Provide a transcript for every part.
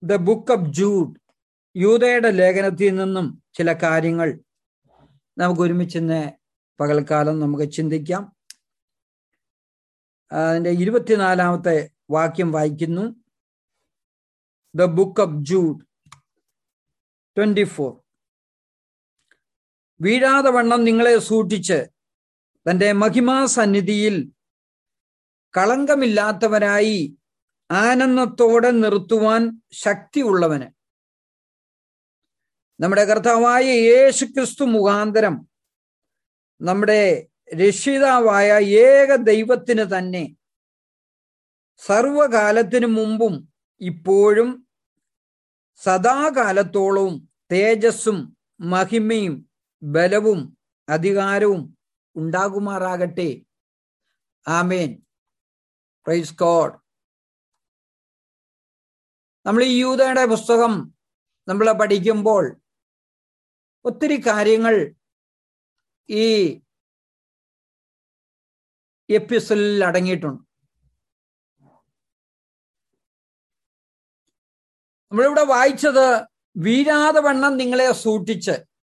The book of Jude യൂതയുടെ ലേഖനത്തിൽ നിന്നും ചില കാര്യങ്ങൾ നമുക്ക് ഒരുമിച്ചിന്ന് പകൽക്കാലം നമുക്ക് ചിന്തിക്കാം അതിന്റെ ഇരുപത്തിനാലാമത്തെ വാക്യം വായിക്കുന്നു the book of Jude twenty four വീഴാതെ വണ്ണം നിങ്ങളെ സൂക്ഷിച്ച് തന്റെ മഹിമാ സന്നിധിയിൽ കളങ്കമില്ലാത്തവരായി ആനന്ദത്തോടെ നിർത്തുവാൻ ശക്തിയുള്ളവന് നമ്മുടെ കർത്താവായ യേശു ക്രിസ്തു മുഖാന്തരം നമ്മുടെ രക്ഷിതാവായ ഏക ദൈവത്തിന് തന്നെ സർവകാലത്തിനു മുമ്പും ഇപ്പോഴും സദാകാലത്തോളവും തേജസ്സും മഹിമയും ബലവും അധികാരവും ഉണ്ടാകുമാറാകട്ടെ ആമേൻ പ്രൈസ് കോഡ് നമ്മൾ ഈ യൂതയുടെ പുസ്തകം നമ്മൾ പഠിക്കുമ്പോൾ ഒത്തിരി കാര്യങ്ങൾ ഈ എപ്പിസോഡിൽ അടങ്ങിയിട്ടുണ്ട് നമ്മളിവിടെ വായിച്ചത് വീരാതെ വണ്ണം നിങ്ങളെ സൂക്ഷിച്ച്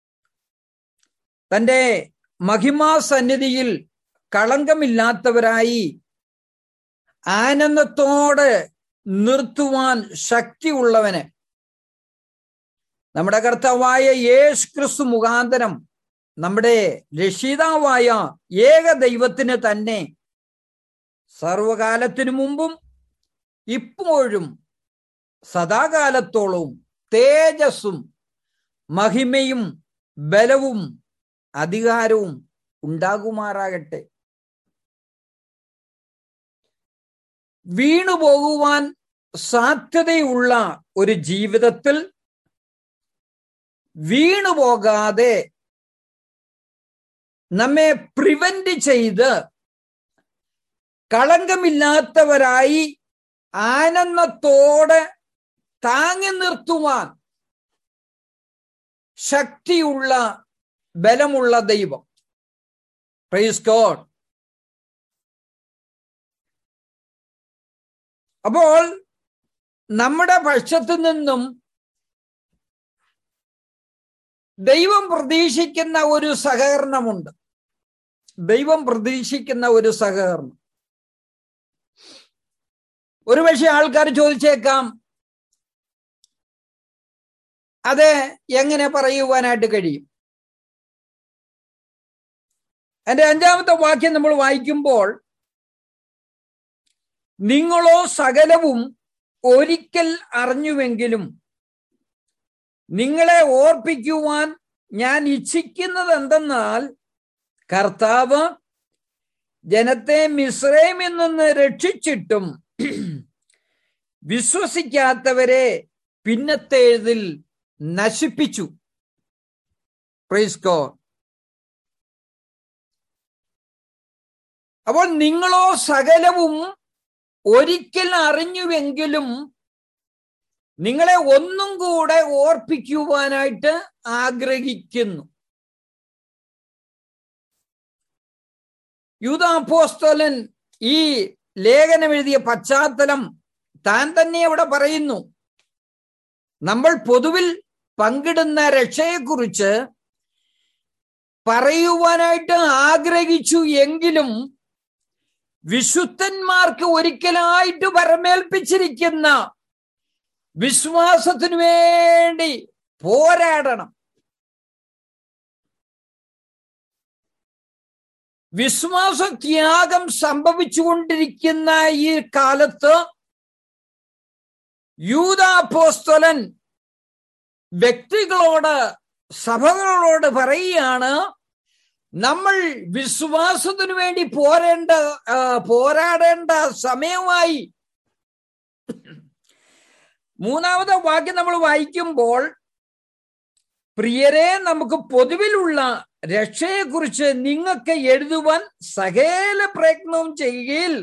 തന്റെ മഹിമാ സന്നിധിയിൽ കളങ്കമില്ലാത്തവരായി ആനന്ദത്തോടെ നിർത്തുവാൻ ശക്തിയുള്ളവന് നമ്മുടെ കർത്താവായ യേശു ക്രിസ്തു മുഖാന്തരം നമ്മുടെ രക്ഷിതാവായ ഏക ദൈവത്തിന് തന്നെ സർവകാലത്തിനു മുമ്പും ഇപ്പോഴും സദാകാലത്തോളവും തേജസ്സും മഹിമയും ബലവും അധികാരവും ഉണ്ടാകുമാറാകട്ടെ വീണുപോകുവാൻ സാധ്യതയുള്ള ഒരു ജീവിതത്തിൽ വീണുപോകാതെ നമ്മെ പ്രിവെന്റ് ചെയ്ത് കളങ്കമില്ലാത്തവരായി ആനന്ദത്തോടെ താങ്ങി നിർത്തുവാൻ ശക്തിയുള്ള ബലമുള്ള ദൈവം പ്രൈസ് ഗോഡ് അപ്പോൾ നമ്മുടെ പക്ഷത്തു നിന്നും ദൈവം പ്രതീക്ഷിക്കുന്ന ഒരു സഹകരണമുണ്ട് ദൈവം പ്രതീക്ഷിക്കുന്ന ഒരു സഹകരണം ഒരുപക്ഷെ ആൾക്കാർ ചോദിച്ചേക്കാം അത് എങ്ങനെ പറയുവാനായിട്ട് കഴിയും എന്റെ അഞ്ചാമത്തെ വാക്യം നമ്മൾ വായിക്കുമ്പോൾ നിങ്ങളോ സകലവും ഒരിക്കൽ അറിഞ്ഞുവെങ്കിലും നിങ്ങളെ ഓർപ്പിക്കുവാൻ ഞാൻ ഇച്ഛിക്കുന്നത് എന്തെന്നാൽ കർത്താവ് ജനത്തെ മിശ്രമിൽ നിന്ന് രക്ഷിച്ചിട്ടും വിശ്വസിക്കാത്തവരെ പിന്നത്തേതിൽ നശിപ്പിച്ചു പ്രൈസ്കോ അപ്പോൾ നിങ്ങളോ സകലവും ഒരിക്കൽ അറിഞ്ഞുവെങ്കിലും നിങ്ങളെ ഒന്നും കൂടെ ഓർപ്പിക്കുവാനായിട്ട് ആഗ്രഹിക്കുന്നു യൂതാപ്പോസ്തോലൻ ഈ ലേഖനം എഴുതിയ പശ്ചാത്തലം താൻ തന്നെ അവിടെ പറയുന്നു നമ്മൾ പൊതുവിൽ പങ്കിടുന്ന രക്ഷയെക്കുറിച്ച് പറയുവാനായിട്ട് ആഗ്രഹിച്ചു എങ്കിലും വിശുദ്ധന്മാർക്ക് ഒരിക്കലായിട്ട് വരമേൽപ്പിച്ചിരിക്കുന്ന വിശ്വാസത്തിനു വേണ്ടി പോരാടണം വിശ്വാസ ത്യാഗം സംഭവിച്ചുകൊണ്ടിരിക്കുന്ന ഈ കാലത്ത് യൂതാപ്പോസ്തലൻ വ്യക്തികളോട് സഭകളോട് പറയുകയാണ് നമ്മൾ വിശ്വാസത്തിനു വേണ്ടി പോരേണ്ട പോരാടേണ്ട സമയമായി മൂന്നാമത്തെ വാക്യം നമ്മൾ വായിക്കുമ്പോൾ പ്രിയരെ നമുക്ക് പൊതുവിലുള്ള രക്ഷയെക്കുറിച്ച് നിങ്ങൾക്ക് എഴുതുവാൻ സകല പ്രയത്നവും ചെയ്യുകയിൽ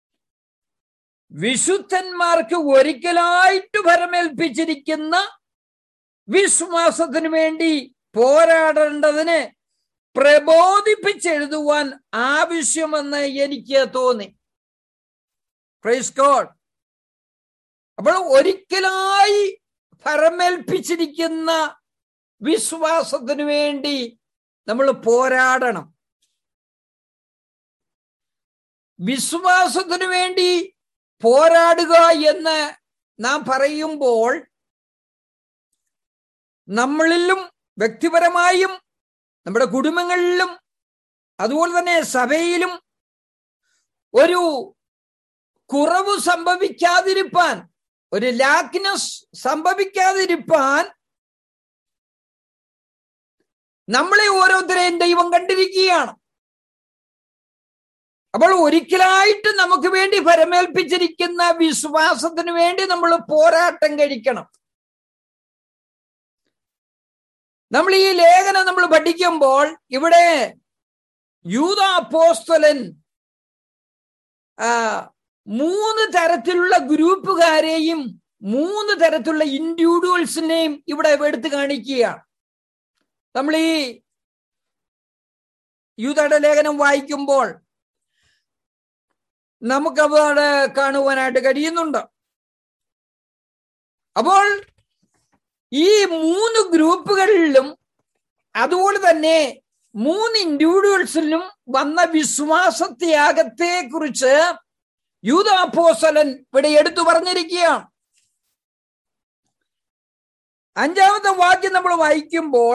വിശുദ്ധന്മാർക്ക് ഒരിക്കലായിട്ട് ഫലമേൽപ്പിച്ചിരിക്കുന്ന വിശ്വാസത്തിനു വേണ്ടി പോരാടേണ്ടതിന് പ്രബോധിപ്പിച്ചെഴുതുവാൻ ആവശ്യമെന്ന് എനിക്ക് തോന്നി പ്രൈസ് ഗോഡ് അപ്പോൾ ഒരിക്കലായി ഫരമേൽപ്പിച്ചിരിക്കുന്ന വിശ്വാസത്തിനു വേണ്ടി നമ്മൾ പോരാടണം വിശ്വാസത്തിനു വേണ്ടി പോരാടുക എന്ന് നാം പറയുമ്പോൾ നമ്മളിലും വ്യക്തിപരമായും നമ്മുടെ കുടുംബങ്ങളിലും അതുപോലെ തന്നെ സഭയിലും ഒരു കുറവ് സംഭവിക്കാതിരിപ്പാൻ ഒരു ലാക്നെസ് സംഭവിക്കാതിരിപ്പാൻ നമ്മളെ ഓരോരുത്തരെയും ദൈവം കണ്ടിരിക്കുകയാണ് അപ്പോൾ ഒരിക്കലായിട്ട് നമുക്ക് വേണ്ടി ഫലമേൽപ്പിച്ചിരിക്കുന്ന വിശ്വാസത്തിന് വേണ്ടി നമ്മൾ പോരാട്ടം കഴിക്കണം നമ്മൾ ഈ ലേഖനം നമ്മൾ പഠിക്കുമ്പോൾ ഇവിടെ യൂത അപ്പോസ്തലൻ മൂന്ന് തരത്തിലുള്ള ഗ്രൂപ്പുകാരെയും മൂന്ന് തരത്തിലുള്ള ഇൻഡിവിജ്വൽസിനെയും ഇവിടെ എടുത്തു കാണിക്കുകയാണ് നമ്മൾ ഈ യൂതയുടെ ലേഖനം വായിക്കുമ്പോൾ നമുക്കവിടെ കാണുവാനായിട്ട് കഴിയുന്നുണ്ട് അപ്പോൾ ഈ മൂന്ന് ഗ്രൂപ്പുകളിലും അതുപോലെ തന്നെ മൂന്ന് ഇൻഡിവിജ്വൽസിലും വന്ന വിശ്വാസത്യാഗത്തെ കുറിച്ച് യൂതാപ്പോസലൻ ഇവിടെ എടുത്തു പറഞ്ഞിരിക്കുകയാണ് അഞ്ചാമത്തെ വാക്യം നമ്മൾ വായിക്കുമ്പോൾ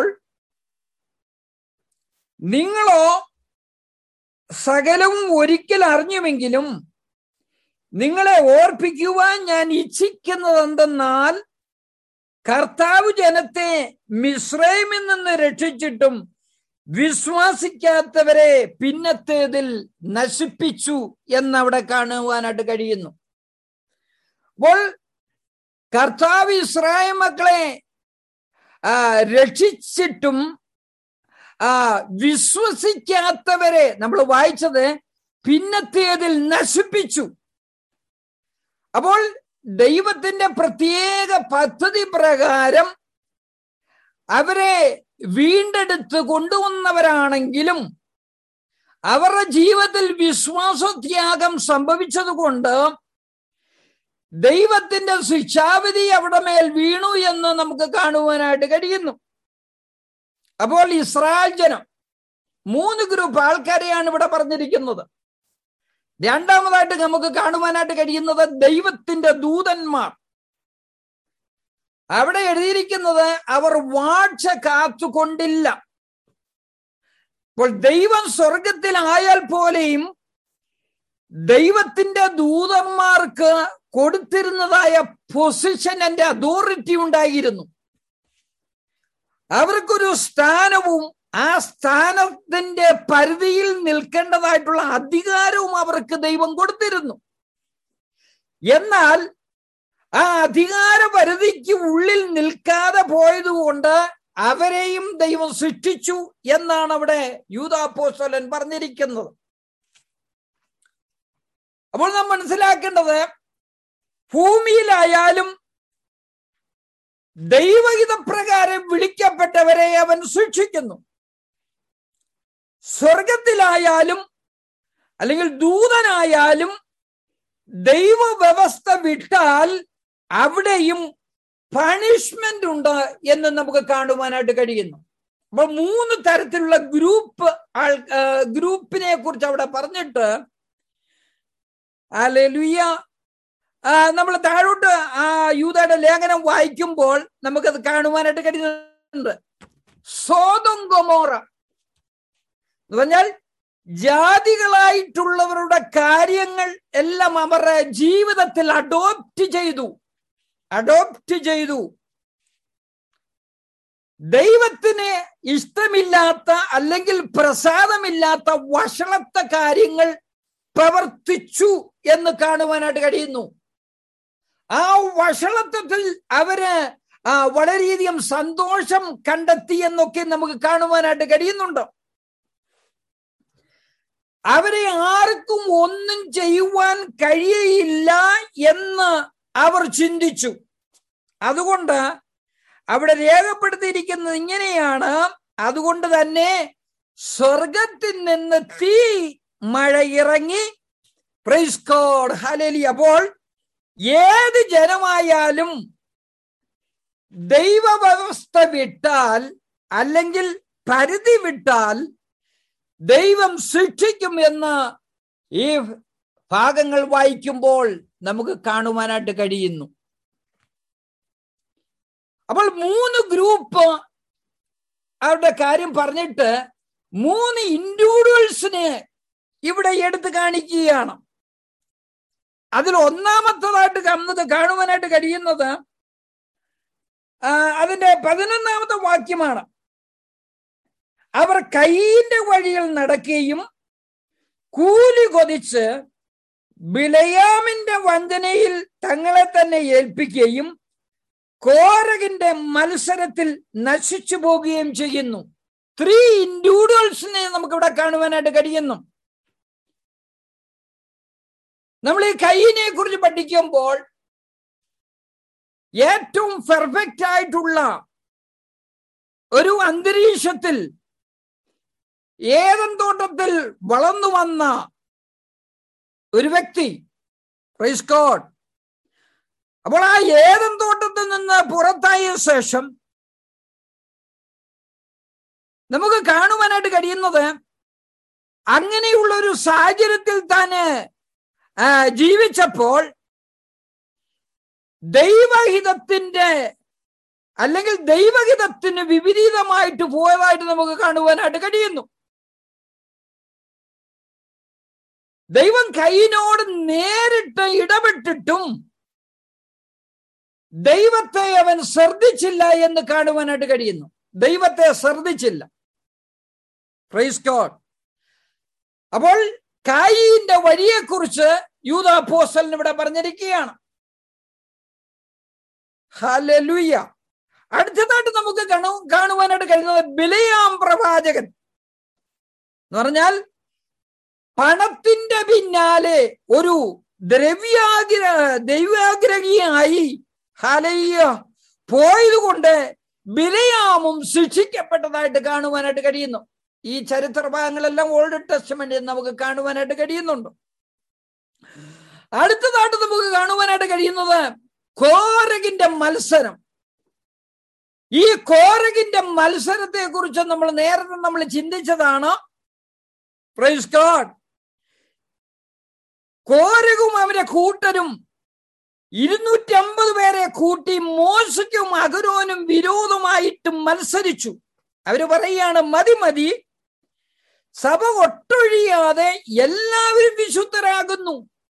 നിങ്ങളോ സകലവും ഒരിക്കൽ അറിഞ്ഞുവെങ്കിലും നിങ്ങളെ ഓർപ്പിക്കുവാൻ ഞാൻ ഇച്ഛിക്കുന്നത് എന്തെന്നാൽ കർത്താവ് ജനത്തെ മിശ്രൈമിൽ നിന്ന് രക്ഷിച്ചിട്ടും വിശ്വാസിക്കാത്തവരെ പിന്നത്തേതിൽ നശിപ്പിച്ചു എന്നവിടെ കാണുവാനായിട്ട് കഴിയുന്നു അപ്പോൾ കർത്താവ് ഇസ്രായേൽ മക്കളെ രക്ഷിച്ചിട്ടും ആ വിശ്വസിക്കാത്തവരെ നമ്മൾ വായിച്ചത് പിന്നത്തേതിൽ നശിപ്പിച്ചു അപ്പോൾ ദൈവത്തിന്റെ പ്രത്യേക പദ്ധതി പ്രകാരം അവരെ വീണ്ടെടുത്ത് കൊണ്ടുവന്നവരാണെങ്കിലും അവരുടെ ജീവിതത്തിൽ വിശ്വാസത്യാഗം സംഭവിച്ചതുകൊണ്ട് ദൈവത്തിന്റെ ശിക്ഷാവിധി അവിടെ മേൽ വീണു എന്ന് നമുക്ക് കാണുവാനായിട്ട് കഴിയുന്നു അപ്പോൾ ഇസ്രായേൽ ജനം മൂന്ന് ഗ്രൂപ്പ് ആൾക്കാരെയാണ് ഇവിടെ പറഞ്ഞിരിക്കുന്നത് രണ്ടാമതായിട്ട് നമുക്ക് കാണുവാനായിട്ട് കഴിയുന്നത് ദൈവത്തിന്റെ ദൂതന്മാർ അവിടെ എഴുതിയിരിക്കുന്നത് അവർ വാഴ്ച കാത്തുകൊണ്ടില്ല അപ്പോൾ ദൈവം സ്വർഗത്തിലായാൽ പോലെയും ദൈവത്തിന്റെ ദൂതന്മാർക്ക് കൊടുത്തിരുന്നതായ പൊസിഷൻ എന്റെ അതോറിറ്റി ഉണ്ടായിരുന്നു അവർക്കൊരു സ്ഥാനവും ആ സ്ഥാനത്തിന്റെ പരിധിയിൽ നിൽക്കേണ്ടതായിട്ടുള്ള അധികാരവും അവർക്ക് ദൈവം കൊടുത്തിരുന്നു എന്നാൽ ആ അധികാര പരിധിക്ക് ഉള്ളിൽ നിൽക്കാതെ പോയതുകൊണ്ട് അവരെയും ദൈവം സൃഷ്ടിച്ചു എന്നാണ് അവിടെ യൂതാപ്പോസ്തലൻ പറഞ്ഞിരിക്കുന്നത് അപ്പോൾ നാം മനസ്സിലാക്കേണ്ടത് ഭൂമിയിലായാലും ദൈവഹിതപ്രകാരം വിളിക്കപ്പെട്ടവരെ അവൻ സൂക്ഷിക്കുന്നു സ്വർഗത്തിലായാലും അല്ലെങ്കിൽ ദൂതനായാലും ദൈവ വ്യവസ്ഥ വിട്ടാൽ അവിടെയും പണിഷ്മെന്റ് ഉണ്ട് എന്ന് നമുക്ക് കാണുവാനായിട്ട് കഴിയുന്നു അപ്പൊ മൂന്ന് തരത്തിലുള്ള ഗ്രൂപ്പ് ആൾ ഗ്രൂപ്പിനെ കുറിച്ച് അവിടെ പറഞ്ഞിട്ട് അല്ലുയ്യ നമ്മൾ താഴോട്ട് ആ യൂതയുടെ ലേഖനം വായിക്കുമ്പോൾ നമുക്കത് കാണുവാനായിട്ട് കഴിയുന്നുണ്ട് സോതം ഗൊമോറ എന്ന് പറഞ്ഞാൽ ജാതികളായിട്ടുള്ളവരുടെ കാര്യങ്ങൾ എല്ലാം അവരുടെ ജീവിതത്തിൽ അഡോപ്റ്റ് ചെയ്തു അഡോപ്റ്റ് ചെയ്തു ദൈവത്തിന് ഇഷ്ടമില്ലാത്ത അല്ലെങ്കിൽ പ്രസാദമില്ലാത്ത വഷളത്ത കാര്യങ്ങൾ പ്രവർത്തിച്ചു എന്ന് കാണുവാനായിട്ട് കഴിയുന്നു ആ വഷളത്വത്തിൽ അവര് ആ വളരെയധികം സന്തോഷം കണ്ടെത്തി എന്നൊക്കെ നമുക്ക് കാണുവാനായിട്ട് കഴിയുന്നുണ്ട് അവരെ ആർക്കും ഒന്നും ചെയ്യുവാൻ കഴിയയില്ല എന്ന് അവർ ചിന്തിച്ചു അതുകൊണ്ട് അവിടെ രേഖപ്പെടുത്തിയിരിക്കുന്നത് ഇങ്ങനെയാണ് അതുകൊണ്ട് തന്നെ സ്വർഗത്തിൽ നിന്ന് തീ മഴ ഇറങ്ങി പ്രൈസ്കോഡ് ഹലലി അപ്പോൾ ഏത് ജനമായാലും ദൈവവ്യവസ്ഥ വിട്ടാൽ അല്ലെങ്കിൽ പരിധി വിട്ടാൽ ദൈവം ശിക്ഷിക്കും എന്ന് ഈ ഭാഗങ്ങൾ വായിക്കുമ്പോൾ നമുക്ക് കാണുവാനായിട്ട് കഴിയുന്നു അപ്പോൾ മൂന്ന് ഗ്രൂപ്പ് അവരുടെ കാര്യം പറഞ്ഞിട്ട് മൂന്ന് ഇൻഡിവിജ്വൽസിനെ ഇവിടെ എടുത്തു കാണിക്കുകയാണ് അതിൽ ഒന്നാമത്തതായിട്ട് കന്നത് കാണുവാനായിട്ട് കഴിയുന്നത് അതിന്റെ പതിനൊന്നാമത്തെ വാക്യമാണ് അവർ കൈയിന്റെ വഴിയിൽ നടക്കുകയും കൂലി കൊതിച്ച് ബിലയാമിന്റെ വഞ്ചനയിൽ തങ്ങളെ തന്നെ ഏൽപ്പിക്കുകയും കോരകിന്റെ മത്സരത്തിൽ നശിച്ചു പോവുകയും ചെയ്യുന്നു ത്രീ ഇൻഡിവിജ്വൽസിനെ നമുക്കിവിടെ കാണുവാനായിട്ട് കഴിയുന്നു നമ്മൾ ഈ കൈയിനെ കുറിച്ച് പഠിക്കുമ്പോൾ ഏറ്റവും പെർഫെക്റ്റ് ആയിട്ടുള്ള ഒരു അന്തരീക്ഷത്തിൽ ഏതൻ തോട്ടത്തിൽ വളർന്നു വന്ന ഒരു വ്യക്തി റൈസ്കോഡ് അപ്പോൾ ആ ഏതൻ തോട്ടത്തിൽ നിന്ന് പുറത്തായ ശേഷം നമുക്ക് കാണുവാനായിട്ട് കഴിയുന്നത് അങ്ങനെയുള്ള ഒരു സാഹചര്യത്തിൽ താന് ജീവിച്ചപ്പോൾ ദൈവഹിതത്തിന്റെ അല്ലെങ്കിൽ ദൈവഹിതത്തിന് വിപരീതമായിട്ട് പോയതായിട്ട് നമുക്ക് കാണുവാനായിട്ട് കഴിയുന്നു ദൈവം കൈനോട് നേരിട്ട് ഇടപെട്ടിട്ടും ദൈവത്തെ അവൻ ശ്രദ്ധിച്ചില്ല എന്ന് കാണുവാനായിട്ട് കഴിയുന്നു ദൈവത്തെ ശ്രദ്ധിച്ചില്ല പ്രൈസ് ഗോഡ് അപ്പോൾ കായിന്റെ വഴിയെക്കുറിച്ച് യൂത പോസ്റ്റലിന് ഇവിടെ പറഞ്ഞിരിക്കുകയാണ് ഹലലുയ്യ അടുത്തതായിട്ട് നമുക്ക് കാണു കാണുവാനായിട്ട് കഴിയുന്നത് ബിലയാം പ്രവാചകൻ എന്ന് പറഞ്ഞാൽ പണത്തിന്റെ പിന്നാലെ ഒരു ദ്രവ്യാഗ്ര ദൈവാഗ്രഹിയായി ഹലയ്യ പോയതുകൊണ്ട് ബിലയാമും ശിക്ഷിക്കപ്പെട്ടതായിട്ട് കാണുവാനായിട്ട് കഴിയുന്നു ഈ ചരിത്ര ഭാഗങ്ങളെല്ലാം ഓൾഡ് ടെസ്റ്റ്മെന്റിൽ നമുക്ക് കാണുവാനായിട്ട് കഴിയുന്നുണ്ട് അടുത്തതായിട്ട് നമുക്ക് കാണുവാനായിട്ട് കഴിയുന്നത് കോരകിന്റെ മത്സരം ഈ കോരകിന്റെ മത്സരത്തെ കുറിച്ച് നമ്മൾ നേരത്തെ നമ്മൾ ചിന്തിച്ചതാണ് പ്രൈസ് ഗോഡ് കോരകും അവരെ കൂട്ടരും ഇരുന്നൂറ്റി അമ്പത് പേരെ കൂട്ടി മോശയ്ക്കും അഗരോനും വിരോധമായിട്ട് മത്സരിച്ചു അവര് പറയുകയാണ് മതി മതി സഭ ഒട്ടൊഴിയാതെ എല്ലാവരും വിശുദ്ധരാകുന്നു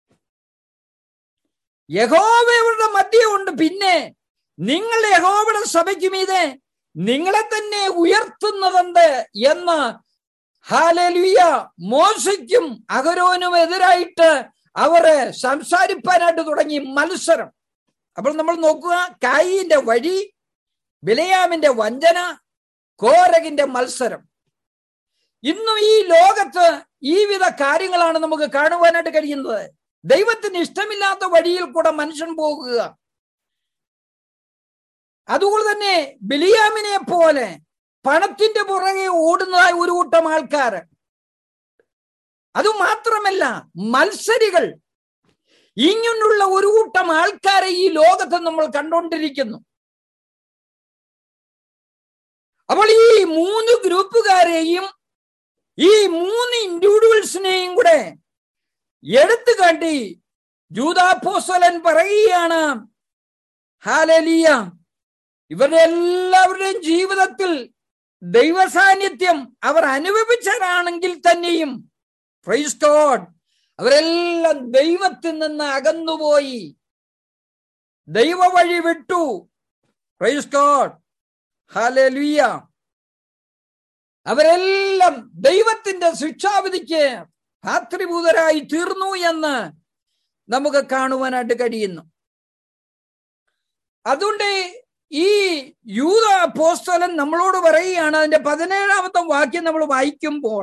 യഹോവയുടെ മധ്യമുണ്ട് പിന്നെ നിങ്ങൾ യഹോവയുടെ സഭയ്ക്ക് മീതെ നിങ്ങളെ തന്നെ ഉയർത്തുന്നതെന്ത് എന്ന് ഹാലലുയ മോശയ്ക്കും അഗരോനും എതിരായിട്ട് അവര് സംസാരിപ്പാനായിട്ട് തുടങ്ങി മത്സരം അപ്പോൾ നമ്മൾ നോക്കുക കായിന്റെ വഴി ബിലയാമിന്റെ വഞ്ചന കോരകിന്റെ മത്സരം ഇന്നും ഈ ലോകത്ത് ഈ വിധ കാര്യങ്ങളാണ് നമുക്ക് കാണുവാനായിട്ട് കഴിയുന്നത് ദൈവത്തിന് ഇഷ്ടമില്ലാത്ത വഴിയിൽ കൂടെ മനുഷ്യൻ പോകുക അതുകൊണ്ട് തന്നെ ബിലിയാമിനെ പോലെ പണത്തിന്റെ പുറകെ ഓടുന്നതായ ഒരു കൂട്ടം ആൾക്കാര് അതുമാത്രമല്ല മത്സരികൾ ഇങ്ങനെയുള്ള ഒരു കൂട്ടം ആൾക്കാരെ ഈ ലോകത്ത് നമ്മൾ കണ്ടുകൊണ്ടിരിക്കുന്നു അപ്പോൾ ഈ മൂന്ന് ഗ്രൂപ്പുകാരെയും ഈ മൂന്ന് ഇൻഡിവിജ്വൽസിനെയും കൂടെ എടുത്തു കാട്ടി ജൂതാപ്പോസ്വലൻ പറയുകയാണ് ഹാലലിയ ഇവരുടെ എല്ലാവരുടെയും ജീവിതത്തിൽ ദൈവസാന്നിധ്യം അവർ അനുഭവിച്ചവരാണെങ്കിൽ തന്നെയും പ്രൈസ് ഗോഡ് അവരെല്ലാം ദൈവത്തിൽ നിന്ന് അകന്നുപോയി ദൈവ വഴി വിട്ടു പ്രൈസ് ഗോഡ് ഹാലലുയ്യ അവരെല്ലാം ദൈവത്തിന്റെ ശിക്ഷാവിധിക്ക് പാത്രിഭൂതരായി തീർന്നു എന്ന് നമുക്ക് കാണുവാനായിട്ട് കഴിയുന്നു അതുകൊണ്ട് ഈ യൂത പോസ്തലൻ നമ്മളോട് പറയുകയാണ് അതിന്റെ പതിനേഴാമത്തെ വാക്യം നമ്മൾ വായിക്കുമ്പോൾ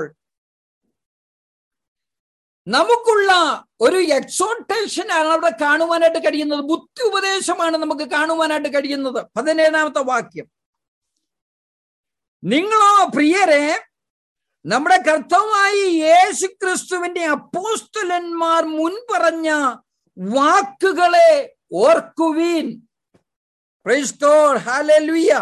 നമുക്കുള്ള ഒരു എക്സോട്ടേഷൻ ആണ് അവിടെ കാണുവാനായിട്ട് കഴിയുന്നത് ബുദ്ധി ഉപദേശമാണ് നമുക്ക് കാണുവാനായിട്ട് കഴിയുന്നത് പതിനേഴാമത്തെ വാക്യം നിങ്ങളോ പ്രിയരെ നമ്മുടെ കർത്തവായി യേശു ക്രിസ്തുവിന്റെ അപ്പോസ്തലന്മാർ മുൻപറഞ്ഞ വാക്കുകളെ ഓർക്കുവീൻ Praise God. Hallelujah.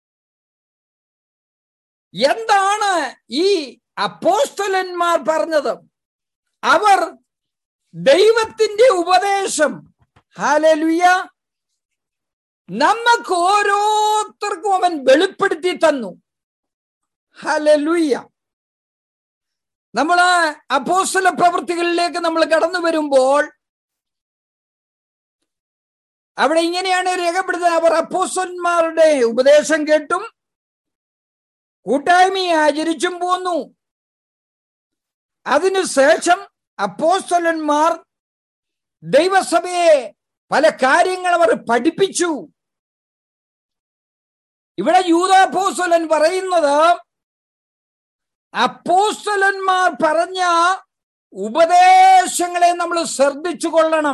എന്താണ് ഈ അപ്പോസ്തലന്മാർ പറഞ്ഞത് അവർ ദൈവത്തിന്റെ ഉപദേശം ഹാലലുയ നമുക്ക് ഓരോരുത്തർക്കും അവൻ വെളിപ്പെടുത്തി തന്നു ഹലലുയ്യ നമ്മൾ അപ്പോസ്തല പ്രവൃത്തികളിലേക്ക് നമ്മൾ കടന്നു വരുമ്പോൾ അവിടെ ഇങ്ങനെയാണ് രേഖപ്പെടുത്തുന്നത് അവർ അപ്പോസ്തന്മാരുടെ ഉപദേശം കേട്ടും കൂട്ടായ്മയെ ആചരിച്ചും പോന്നു അതിനുശേഷം അപ്പോസ്തലന്മാർ ദൈവസഭയെ പല കാര്യങ്ങൾ അവർ പഠിപ്പിച്ചു ഇവിടെ യൂതാപ്പോസ്തലൻ പറയുന്നത് അപ്പോസ്തലന്മാർ പറഞ്ഞ ഉപദേശങ്ങളെ നമ്മൾ ശ്രദ്ധിച്ചു കൊള്ളണം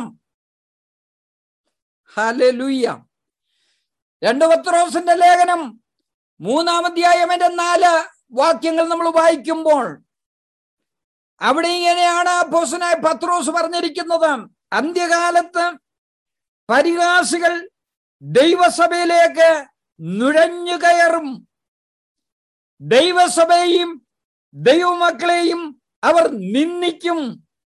ഹലലുയ്യ രണ്ട് പത്രോസിന്റെ ലേഖനം മൂന്നാം അധ്യായത്തിന്റെ നാല് വാക്യങ്ങൾ നമ്മൾ വായിക്കുമ്പോൾ അവിടെ ഇങ്ങനെയാണ് അപ്പോസനായ പത്രോസ് പറഞ്ഞിരിക്കുന്നത് അന്ത്യകാലത്ത് പരിഹാസികൾ ദൈവസഭയിലേക്ക് നുഴഞ്ഞു കയറും ദൈവസഭയെയും ദൈവമക്കളെയും അവർ നിന്ദിക്കും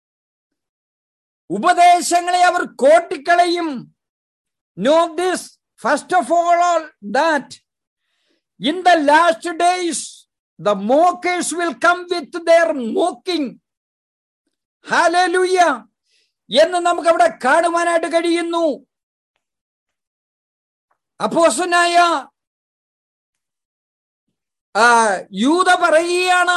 ഉപദേശങ്ങളെ അവർ കോട്ടിക്കളയും know this first of all all that in the last days the mockers will come with their mocking hallelujah എന്ന് നമുക്ക് അവിടെ കാണുവാനായിട്ട് കഴിയുന്നു അപ്പോസനായ യൂത പറയുകയാണ്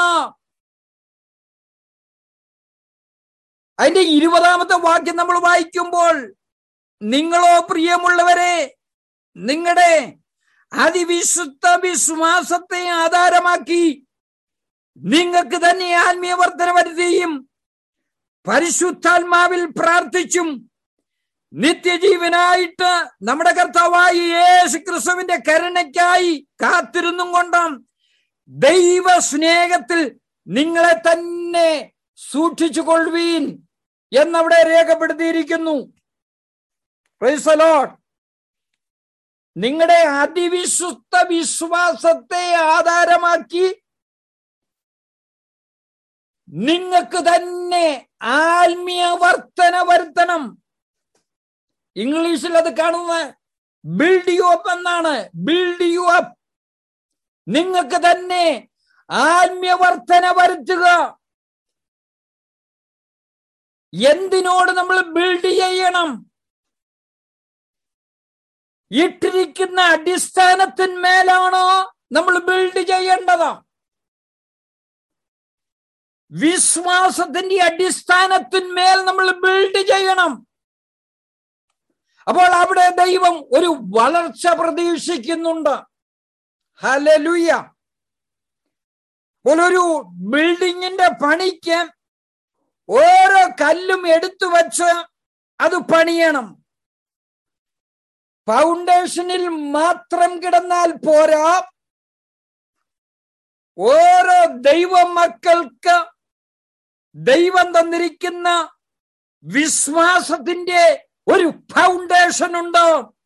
അതിന്റെ ഇരുപതാമത്തെ വാക്യം നമ്മൾ വായിക്കുമ്പോൾ നിങ്ങളോ പ്രിയമുള്ളവരെ നിങ്ങളുടെ അതിവിശുദ്ധ വിശ്വാസത്തെ ആധാരമാക്കി നിങ്ങൾക്ക് തന്നെ ആത്മീയ വർധന വരുത്തുകയും പരിശുദ്ധാത്മാവിൽ പ്രാർത്ഥിച്ചും നിത്യജീവനായിട്ട് നമ്മുടെ കർത്താവായി യേശു ക്രിസ്തുവിന്റെ കരുണയ്ക്കായി കാത്തിരുന്നും കൊണ്ടാം ദൈവ സ്നേഹത്തിൽ നിങ്ങളെ തന്നെ സൂക്ഷിച്ചു കൊള്ളുവീൻ എന്നവിടെ രേഖപ്പെടുത്തിയിരിക്കുന്നു നിങ്ങളുടെ അതിവിശുദ്ധ വിശ്വാസത്തെ ആധാരമാക്കി നിങ്ങൾക്ക് തന്നെ ആത്മീയ വർധന വരുത്തണം ഇംഗ്ലീഷിൽ അത് കാണുന്നത് ബിൽഡ് യു അപ്പ് എന്നാണ് ബിൽഡ് യു അപ്പ് നിങ്ങൾക്ക് തന്നെ ആത്മീയ വർധന വരുത്തുക എന്തിനോട് നമ്മൾ ബിൽഡ് ചെയ്യണം ഇട്ടിരിക്കുന്ന അടിസ്ഥാനത്തിന്മേലാണോ നമ്മൾ ബിൽഡ് ചെയ്യേണ്ടത് വിശ്വാസത്തിന്റെ അടിസ്ഥാനത്തിന്മേൽ നമ്മൾ ബിൽഡ് ചെയ്യണം അപ്പോൾ അവിടെ ദൈവം ഒരു വളർച്ച പ്രതീക്ഷിക്കുന്നുണ്ട് ഹലലുയ ഒരു ബിൽഡിങ്ങിന്റെ പണിക്ക് ഓരോ കല്ലും എടുത്തു വച്ച് അത് പണിയണം ഫൗണ്ടേഷനിൽ മാത്രം കിടന്നാൽ പോരാ ഓരോ ദൈവ മക്കൾക്ക് ദൈവം തന്നിരിക്കുന്ന വിശ്വാസത്തിന്റെ ഒരു ഫൗണ്ടേഷൻ ഉണ്ട്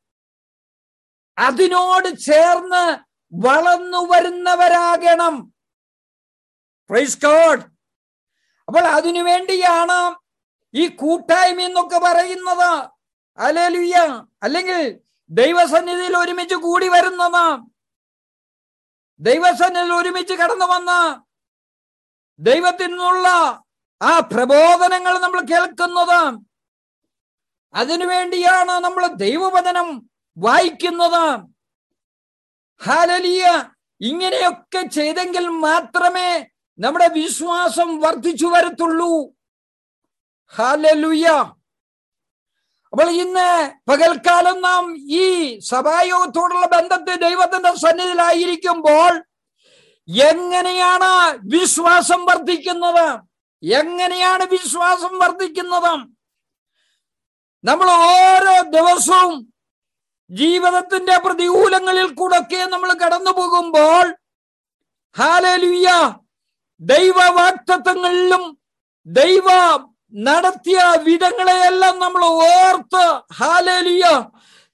അതിനോട് ചേർന്ന് വളർന്നു വരുന്നവരാകണം പ്രൈസ് ഗോഡ് അപ്പോൾ അതിനു വേണ്ടിയാണ് ഈ കൂട്ടായ്മ എന്നൊക്കെ പറയുന്നത് അലേലുയ്യ അല്ലെങ്കിൽ ദൈവസന്നിധിയിൽ ഒരുമിച്ച് കൂടി വരുന്നത് ദൈവസന്നിധിയിൽ ഒരുമിച്ച് കടന്നു വന്ന് ദൈവത്തിൽ നിന്നുള്ള ആ പ്രബോധനങ്ങൾ നമ്മൾ കേൾക്കുന്നത് അതിനുവേണ്ടിയാണ് നമ്മൾ ദൈവവചനം വായിക്കുന്നത് ഹാലലിയ ഇങ്ങനെയൊക്കെ ചെയ്തെങ്കിൽ മാത്രമേ നമ്മുടെ വിശ്വാസം വർദ്ധിച്ചു വരത്തുള്ളൂ ഹാലലുയ്യ അപ്പോൾ ഇന്ന് പകൽക്കാലം നാം ഈ സഭായോഗത്തോടുള്ള ബന്ധത്തിൽ ദൈവത്തിന്റെ സന്നിധിയിലായിരിക്കുമ്പോൾ എങ്ങനെയാണ് വിശ്വാസം വർദ്ധിക്കുന്നത് എങ്ങനെയാണ് വിശ്വാസം വർദ്ധിക്കുന്നത് നമ്മൾ ഓരോ ദിവസവും ജീവിതത്തിന്റെ പ്രതികൂലങ്ങളിൽ കൂടൊക്കെ നമ്മൾ കടന്നു പോകുമ്പോൾ ഹാലലുയ്യ ദൈവ വാക്തത്വങ്ങളിലും ദൈവ നടത്തിയ വിധങ്ങളെയെല്ലാം നമ്മൾ ഓർത്ത് ഹാലേലിയ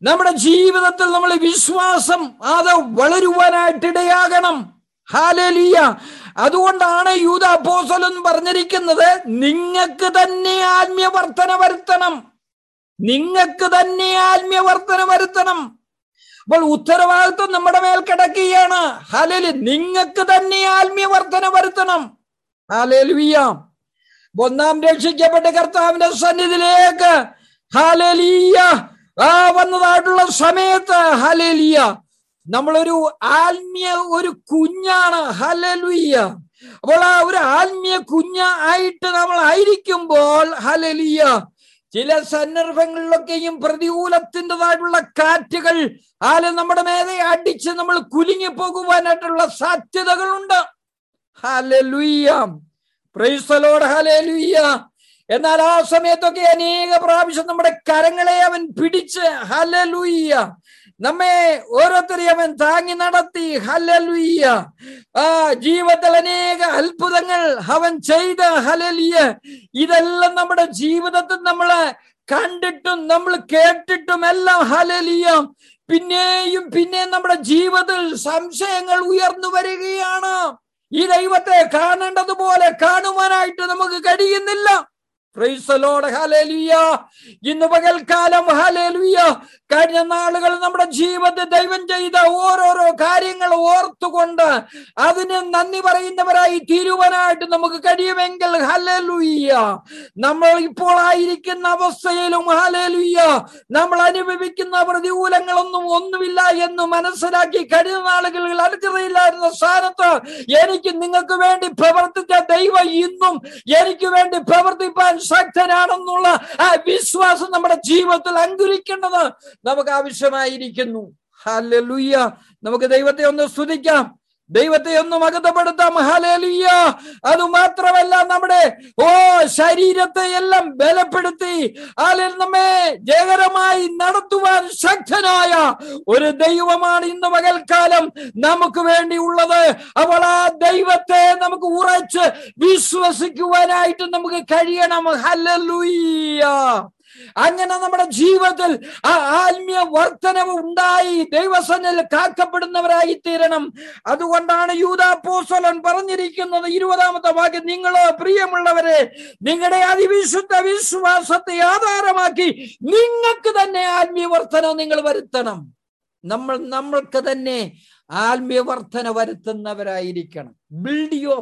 നമ്മുടെ ജീവിതത്തിൽ നമ്മൾ വിശ്വാസം അത് വളരുവാനായിട്ട് ഇടയാകണം ഹാലലിയ അതുകൊണ്ടാണ് യൂത അപ്പോസലൻ പറഞ്ഞിരിക്കുന്നത് നിങ്ങൾക്ക് തന്നെ ആത്മീയ വർധന വരുത്തണം നിങ്ങൾക്ക് തന്നെ ആത്മീയ വർധന വരുത്തണം അപ്പോൾ ഉത്തരവാദിത്വം നമ്മുടെ മേൽ കിടക്കുകയാണ് ഹാലലി നിങ്ങൾക്ക് തന്നെ ആത്മീയ വർധന വരുത്തണം ഹാലലുയ്യ ഒന്നാം രക്ഷിക്കപ്പെട്ട കർത്താവിന്റെ സന്നിധിയിലേക്ക് ഹാലലിയ ആ വന്നതായിട്ടുള്ള സമയത്ത് ഹാലലിയ നമ്മളൊരു ആത്മീയ ഒരു കുഞ്ഞാണ് ഹലലുയ്യ അപ്പോൾ ആ ഒരു ആത്മീയ കുഞ്ഞ ആയിട്ട് നമ്മൾ ആയിരിക്കുമ്പോൾ ഹലലിയ ചില സന്ദർഭങ്ങളിലൊക്കെയും പ്രതികൂലത്തിൻ്റെതായിട്ടുള്ള കാറ്റുകൾ ആല് നമ്മുടെ മേലെ അടിച്ച് നമ്മൾ കുലുങ്ങി പോകുവാനായിട്ടുള്ള സാധ്യതകളുണ്ട് ഹലലുയ്യ പ്രൈസലോട് ഹലലുയ്യ എന്നാൽ ആ സമയത്തൊക്കെ അനേക പ്രാവശ്യം നമ്മുടെ കരങ്ങളെ അവൻ പിടിച്ച് ഹലലുയ്യ നമ്മെ ഓരോരുത്തരെയും അവൻ താങ്ങി നടത്തി ഹലലുയ്യ ആ ജീവിതത്തിൽ അനേക അത്ഭുതങ്ങൾ അവൻ ചെയ്ത ഹലലിയ ഇതെല്ലാം നമ്മുടെ ജീവിതത്തിൽ നമ്മൾ കണ്ടിട്ടും നമ്മൾ കേട്ടിട്ടും എല്ലാം ഹലലിയ പിന്നെയും പിന്നെയും നമ്മുടെ ജീവിതത്തിൽ സംശയങ്ങൾ ഉയർന്നു വരികയാണ് ഈ ദൈവത്തെ കാണേണ്ടതുപോലെ കാണുവാനായിട്ട് നമുക്ക് കഴിയുന്നില്ല പ്രൈസലോട് ഹലേലുയ ഇന്ന് പകൽക്കാലം ഹലേലുയ കഴിഞ്ഞ നാളുകൾ നമ്മുടെ ജീവിതത്തിൽ ദൈവം ചെയ്ത ഓരോരോ കാര്യങ്ങൾ ഓർത്തുകൊണ്ട് അതിന് നന്ദി പറയുന്നവരായി തീരുവാനായിട്ട് നമുക്ക് കഴിയുമെങ്കിൽ ഹലേലുയ്യ നമ്മൾ ഇപ്പോൾ ആയിരിക്കുന്ന അവസ്ഥയിലും ഹലേലുയ്യ നമ്മൾ അനുഭവിക്കുന്ന പ്രതികൂലങ്ങളൊന്നും ഒന്നുമില്ല എന്ന് മനസ്സിലാക്കി കഴിഞ്ഞ നാളുകളിൽ അടുക്കളയില്ലായിരുന്ന സ്ഥാനത്ത് എനിക്ക് നിങ്ങൾക്ക് വേണ്ടി പ്രവർത്തിച്ച ദൈവം ഇന്നും എനിക്ക് വേണ്ടി പ്രവർത്തിപ്പാൻ ശക്തനാണെന്നുള്ള ആ വിശ്വാസം നമ്മുടെ ജീവിതത്തിൽ അങ്കുരിക്കേണ്ടത് നമുക്ക് ആവശ്യമായിരിക്കുന്നു ഹല്ലേലൂയ നമുക്ക് ദൈവത്തെ ഒന്ന് സ്തുതിക്കാം ദൈവത്തെ ഒന്ന് മകതപ്പെടുത്താം ഹലേലിയ അത് മാത്രമല്ല നമ്മുടെ ഓ ശരീരത്തെ എല്ലാം ബലപ്പെടുത്തി അതിൽ നമ്മെ ജയകരമായി നടത്തുവാൻ ശക്തനായ ഒരു ദൈവമാണ് ഇന്ന് പകൽക്കാലം നമുക്ക് വേണ്ടി ഉള്ളത് അപ്പോൾ ആ ദൈവത്തെ നമുക്ക് ഉറച്ച് വിശ്വസിക്കുവാനായിട്ട് നമുക്ക് കഴിയണം ഹലലുയ്യ അങ്ങനെ നമ്മുടെ ജീവിതത്തിൽ ആ ആത്മീയ വർധനവ് ഉണ്ടായി ദൈവസനിൽ കാക്കപ്പെടുന്നവരായി തീരണം അതുകൊണ്ടാണ് യൂതാപ്പോസലൻ പറഞ്ഞിരിക്കുന്നത് ഇരുപതാമത്തെ വാക്യം നിങ്ങളോ പ്രിയമുള്ളവരെ നിങ്ങളുടെ അതിവിശുദ്ധ വിശ്വാസത്തെ ആധാരമാക്കി നിങ്ങൾക്ക് തന്നെ ആത്മീയ വർധന നിങ്ങൾ വരുത്തണം നമ്മൾ നമ്മൾക്ക് തന്നെ ആത്മീയ വർധന വരുത്തുന്നവരായിരിക്കണം build you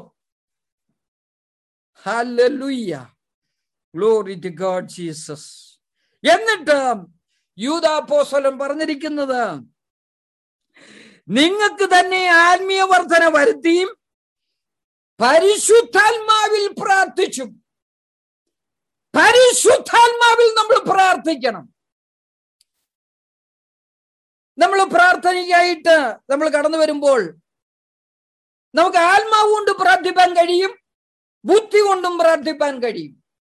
hallelujah glory to God Jesus എന്നിട്ട് യൂതാപ്പോസ്വലം പറഞ്ഞിരിക്കുന്നത് നിങ്ങൾക്ക് തന്നെ ആത്മീയ വർധന വരുത്തിയും പരിശുദ്ധാത്മാവിൽ പ്രാർത്ഥിച്ചു പരിശുദ്ധാത്മാവിൽ നമ്മൾ പ്രാർത്ഥിക്കണം നമ്മൾ പ്രാർത്ഥനയ്ക്കായിട്ട് നമ്മൾ കടന്നു വരുമ്പോൾ നമുക്ക് ആത്മാവ് കൊണ്ട് പ്രാർത്ഥിപ്പാൻ കഴിയും ബുദ്ധി കൊണ്ടും പ്രാർത്ഥിപ്പാൻ കഴിയും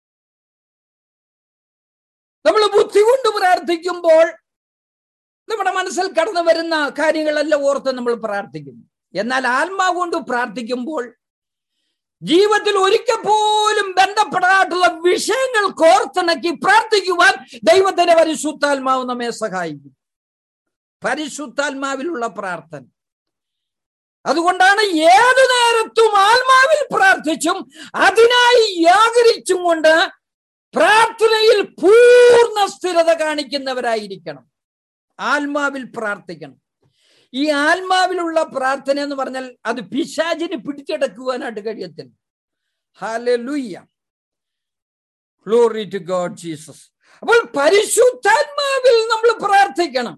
നമ്മൾ ബുദ്ധി കൊണ്ട് പ്രാർത്ഥിക്കുമ്പോൾ നമ്മുടെ മനസ്സിൽ കടന്നു വരുന്ന കാര്യങ്ങളെല്ലാം ഓർത്ത് നമ്മൾ പ്രാർത്ഥിക്കുന്നു എന്നാൽ ആത്മാവ് കൊണ്ട് പ്രാർത്ഥിക്കുമ്പോൾ ജീവിതത്തിൽ ഒരിക്കൽ പോലും ബന്ധപ്പെടാത്തുള്ള വിഷയങ്ങൾ കോർത്തിണക്കി പ്രാർത്ഥിക്കുവാൻ ദൈവത്തിന്റെ പരിശുദ്ധാത്മാവ് നമ്മെ സഹായിക്കും പരിശുദ്ധാത്മാവിലുള്ള പ്രാർത്ഥന അതുകൊണ്ടാണ് ഏതു നേരത്തും ആത്മാവിൽ പ്രാർത്ഥിച്ചും അതിനായി യാഗരിച്ചും കൊണ്ട് പ്രാർത്ഥനയിൽ പൂർണ്ണ സ്ഥിരത കാണിക്കുന്നവരായിരിക്കണം ആത്മാവിൽ പ്രാർത്ഥിക്കണം ഈ ആത്മാവിലുള്ള പ്രാർത്ഥന എന്ന് പറഞ്ഞാൽ അത് പിശാചിന് പിടിച്ചെടുക്കുവാനായിട്ട് കഴിയത്തില്ല hallelujah glory to God Jesus അപ്പോൾ പരിശുദ്ധാത്മാവിൽ നമ്മൾ പ്രാർത്ഥിക്കണം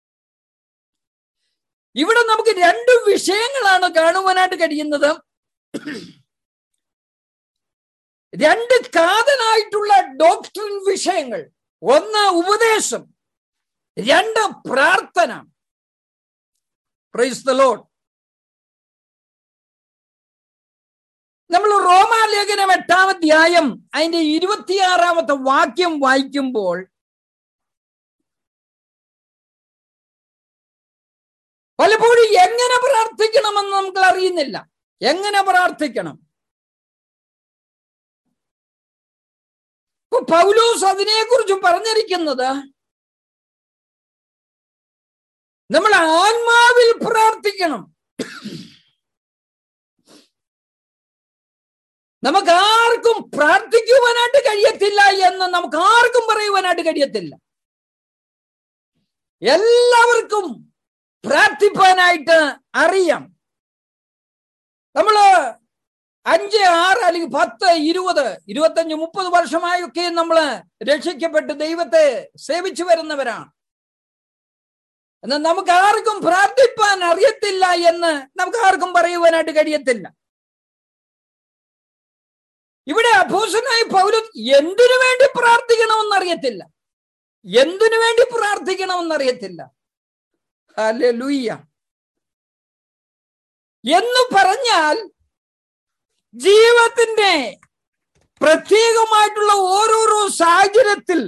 ഇവിടെ നമുക്ക് രണ്ട് വിഷയങ്ങളാണ് കാണുവാനായിട്ട് കഴിയുന്നത് രണ്ട് കാതനായിട്ടുള്ള ഡോക്ടറിൻ വിഷയങ്ങൾ ഒന്ന് ഉപദേശം രണ്ട് പ്രാർത്ഥന പ്രൈസ് ദ ലോഡ് നമ്മൾ റോമാലേഖനം എട്ടാം അധ്യായം അതിന്റെ ഇരുപത്തിയാറാമത്തെ വാക്യം വായിക്കുമ്പോൾ പലപ്പോഴും എങ്ങനെ പ്രാർത്ഥിക്കണമെന്ന് നമുക്ക് അറിയുന്നില്ല എങ്ങനെ പ്രാർത്ഥിക്കണം ഇപ്പൊ പൗലോസ് അതിനെക്കുറിച്ച് പറഞ്ഞിരിക്കുന്നത് നമ്മൾ ആത്മാവിൽ പ്രാർത്ഥിക്കണം നമുക്ക് ആർക്കും പ്രാർത്ഥിക്കുവാനായിട്ട് കഴിയത്തില്ല എന്ന് നമുക്ക് ആർക്കും പറയുവാനായിട്ട് കഴിയത്തില്ല എല്ലാവർക്കും പ്രാർത്ഥിപ്പാനായിട്ട് അറിയാം നമ്മള് അഞ്ച് ആറ് അല്ലെങ്കിൽ പത്ത് ഇരുപത് ഇരുപത്തഞ്ച് മുപ്പത് വർഷമായൊക്കെ നമ്മൾ രക്ഷിക്കപ്പെട്ട് ദൈവത്തെ സേവിച്ചു വരുന്നവരാണ് എന്നാൽ നമുക്ക് ആർക്കും പ്രാർത്ഥിപ്പാൻ അറിയത്തില്ല എന്ന് നമുക്ക് ആർക്കും പറയുവാനായിട്ട് കഴിയത്തില്ല ഇവിടെ അഭൂഷനായി പൗരൻ എന്തിനു വേണ്ടി പ്രാർത്ഥിക്കണമെന്ന് അറിയത്തില്ല എന്തിനു വേണ്ടി പ്രാർത്ഥിക്കണമെന്ന് അറിയത്തില്ല ഹല്ലേലൂയ്യ എന്ന് പറഞ്ഞാൽ ജീവിതത്തിന്റെ പ്രത്യേകമായിട്ടുള്ള ഓരോരോ സാഹചര്യത്തിൽ